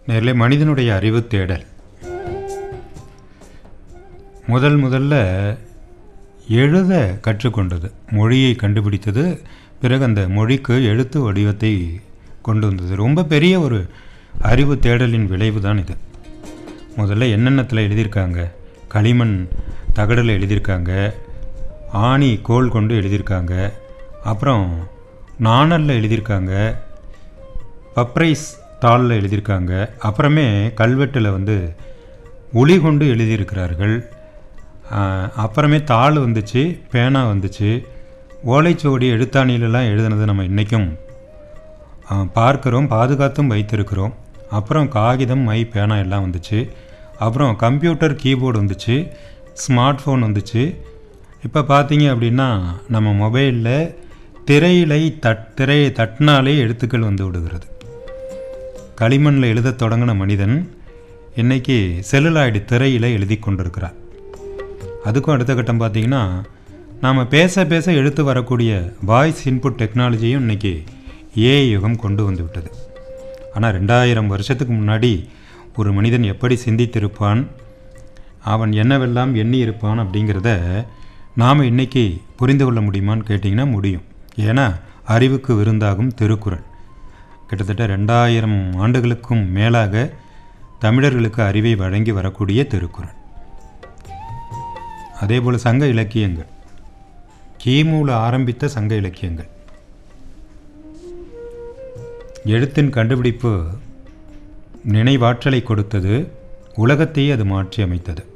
நேரிலே மனிதனுடைய அறிவு தேடல் முதல் முதல்ல எழுத கற்றுக்கொண்டது மொழியை கண்டுபிடித்தது பிறகு அந்த மொழிக்கு எழுத்து வடிவத்தை கொண்டு வந்தது ரொம்ப பெரிய ஒரு அறிவு தேடலின் விளைவு தான் இது முதல்ல என்னென்னத்தில் எழுதியிருக்காங்க களிமண் தகடில் எழுதியிருக்காங்க ஆணி கோல் கொண்டு எழுதியிருக்காங்க அப்புறம் நாணலில் எழுதியிருக்காங்க பப்ரைஸ் தாளில் எழுதியிருக்காங்க அப்புறமே கல்வெட்டில் வந்து ஒளி கொண்டு எழுதியிருக்கிறார்கள் ஆஹ், அப்புறமே தாள் வந்துச்சு பேனா வந்துச்சு ஓலைச்சுவடி எழுத்தாணியிலலாம் எழுதுனது நம்ம இன்றைக்கும் பார்க்குறோம் பாதுகாத்தும் வைத்திருக்கிறோம் அப்புறம் காகிதம் மை பேனா எல்லாம் வந்துச்சு அப்புறம் கம்ப்யூட்டர் கீபோர்டு வந்துச்சு ஸ்மார்ட் ஃபோன் வந்துச்சு இப்போ பார்த்தீங்க அப்படின்னா நம்ம மொபைலில் திரையிலை தட் திரையை தட்டினாலே எழுத்துக்கள் வந்து விடுகிறது களிமண்ணில் எழுதத் தொடங்கின மனிதன் இன்னைக்கு செல்லுலாய்டு திரையில் எழுதி கொண்டிருக்கிறார் அதுக்கும் அடுத்த கட்டம் பார்த்தீங்கன்னா நாம் பேச பேச எழுத்து வரக்கூடிய வாய்ஸ் இன்புட் டெக்னாலஜியும் இன்னைக்கு ஏஐ யுகம் கொண்டு வந்து விட்டது ஆனால் ரெண்டாயிரம் வருஷத்துக்கு முன்னாடி ஒரு மனிதன் எப்படி சிந்தித்திருப்பான் அவன் என்னவெல்லாம் எண்ணி இருப்பான் அப்படிங்கிறத நாம் இன்னைக்கு புரிந்து கொள்ள முடியுமான்னு கேட்டிங்கன்னா முடியும் ஏன்னா அறிவுக்கு விருந்தாகும் திருக்குறள் கிட்டத்தட்ட ரெண்டாயிரம் ஆண்டுகளுக்கும் மேலாக தமிழர்களுக்கு அறிவை வழங்கி வரக்கூடிய திருக்குறள் அதேபோல் சங்க இலக்கியங்கள் கிமுல ஆரம்பித்த சங்க இலக்கியங்கள் எழுத்தின் கண்டுபிடிப்பு நினைவாற்றலை கொடுத்தது உலகத்தையே அது மாற்றி அமைத்தது